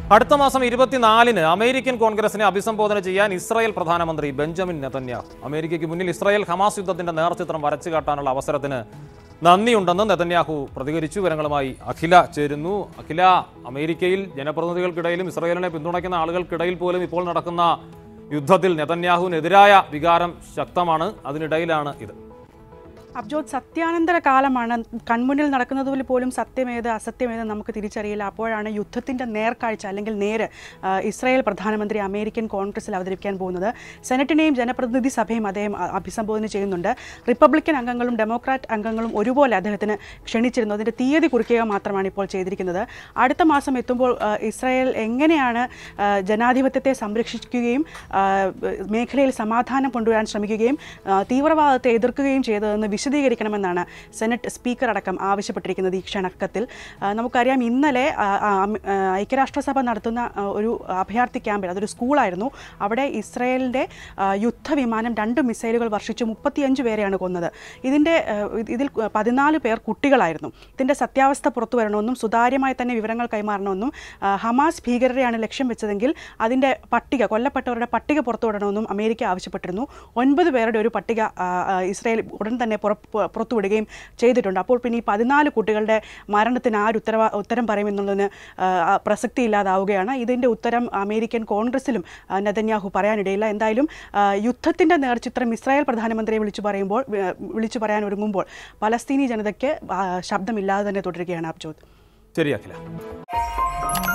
അടുത്ത മാസം ഇരുപത്തിനാലിന് അമേരിക്കൻ കോൺഗ്രസിനെ അഭിസംബോധന ചെയ്യാൻ ഇസ്രായേൽ പ്രധാനമന്ത്രി ബെഞ്ചമിൻ നെതന്യാഹു അമേരിക്കയ്ക്ക് മുന്നിൽ ഇസ്രായേൽ ഹമാസ് യുദ്ധത്തിന്റെ നേർചിത്രം വരച്ചു കാട്ടാനുള്ള അവസരത്തിന് നന്ദിയുണ്ടെന്ന് നെതന്യാഹു പ്രതികരിച്ചു വിവരങ്ങളുമായി അഖില ചേരുന്നു അഖില അമേരിക്കയിൽ ജനപ്രതിനിധികൾക്കിടയിലും ഇസ്രായേലിനെ പിന്തുണയ്ക്കുന്ന ആളുകൾക്കിടയിൽ പോലും ഇപ്പോൾ നടക്കുന്ന യുദ്ധത്തിൽ നെതന്യാഹുവിനെതിരായ വികാരം ശക്തമാണ് അതിനിടയിലാണ് ഇത് അബ്ജോത് സത്യാനന്തര കാലമാണ് കൺമുന്നിൽ നടക്കുന്നതുപോലെ പോലും സത്യമേത് അസത്യമേത് നമുക്ക് തിരിച്ചറിയില്ല അപ്പോഴാണ് യുദ്ധത്തിൻ്റെ നേർക്കാഴ്ച അല്ലെങ്കിൽ നേര് ആ, ഇസ്രായേൽ പ്രധാനമന്ത്രി അമേരിക്കൻ കോൺഗ്രസിൽ അവതരിപ്പിക്കാൻ പോകുന്നത് സെനറ്റിനെയും ജനപ്രതിനിധി സഭയും അദ്ദേഹം അ- അഭിസംബോധന ചെയ്യുന്നുണ്ട് റിപ്പബ്ലിക്കൻ അംഗങ്ങളും ഡെമോക്രാറ്റ് അംഗങ്ങളും ഒരുപോലെ അദ്ദേഹത്തിന് ക്ഷണിച്ചിരുന്നു അതിൻ്റെ തീയതി കുറിക്കുക മാത്രമാണ് ഇപ്പോൾ ചെയ്തിരിക്കുന്നത് അടുത്ത മാസം എത്തുമ്പോൾ ആ, ഇസ്രായേൽ എങ്ങനെയാണ് ആ, ജനാധിപത്യത്തെ സംരക്ഷിക്കുകയും ആ, മേഖലയിൽ സമാധാനം കൊണ്ടുവരാൻ ശ്രമിക്കുകയും ആ, തീവ്രവാദത്തെ എതിർക്കുകയും ചെയ്തതെന്ന് വിശദീകരിക്കണമെന്നാണ് സെനറ്റ് സ്പീക്കർ അടക്കം ആവശ്യപ്പെട്ടിരിക്കുന്നത് ഈ ക്ഷണക്കത്തിൽ ആ, നമുക്കറിയാം ഇന്നലെ ആ, ആ, അമ- ആ, ഐക്യരാഷ്ട്രസഭ നടത്തുന്ന ആ, ഒരു അഭയാർത്ഥി ക്യാമ്പിൽ അതൊരു സ്കൂളായിരുന്നു അവിടെ ഇസ്രായേലിൻ്റെ ആ, യുദ്ധവിമാനം രണ്ട് മിസൈലുകൾ വർഷിച്ച് മുപ്പത്തിയഞ്ച് പേരെയാണ് കൊന്നത് ഇതിൻ്റെ ആ, ഇതിൽ പതിനാല് പേർ കുട്ടികളായിരുന്നു ഇതിൻ്റെ സത്യാവസ്ഥ പുറത്തു വരണമെന്നും സുതാര്യമായി തന്നെ വിവരങ്ങൾ കൈമാറണമെന്നും ആ, ഹമാസ് ഭീകരരെയാണ് ലക്ഷ്യം വെച്ചതെങ്കിൽ അതിൻ്റെ പട്ടിക കൊല്ലപ്പെട്ടവരുടെ പട്ടിക പുറത്തുവിടണമെന്നും അമേരിക്ക ആവശ്യപ്പെട്ടിരുന്നു ഒൻപത് പേരുടെ ഒരു പട്ടിക ആ, ആ, ഇസ്രായേൽ ഉടൻ തന്നെ പുറ- പു- പുറത്തുവിടുകയും ചെയ്തിട്ടുണ്ട് അപ്പോൾ പിന്നെ ഈ പതിനാല് കുട്ടികളുടെ മരണത്തിന് ആര് ഉത്തരവാ ഉത്തരം പറയുമെന്നുള്ളതിന് ആ, ആ, പ്രസക്തി ഇല്ലാതാവുകയാണ് ഇതിൻ്റെ ഉത്തരം അമേരിക്കൻ കോൺഗ്രസിലും ആ, നെതന്യാഹു പറയാനിടയില്ല എന്തായാലും ആ, യുദ്ധത്തിൻ്റെ നേർചിത്രം ഇസ്രായേൽ പ്രധാനമന്ത്രിയെ വിളിച്ചു പറയുമ്പോൾ ആ, വിളിച്ചു പറയാൻ ഒരുങ്ങുമ്പോൾ പലസ്തീനി ജനതയ്ക്ക് ആ, ശബ്ദമില്ലാതെ തന്നെ തുടരുകയാണ് അബ്ജോത് ശരി അഖില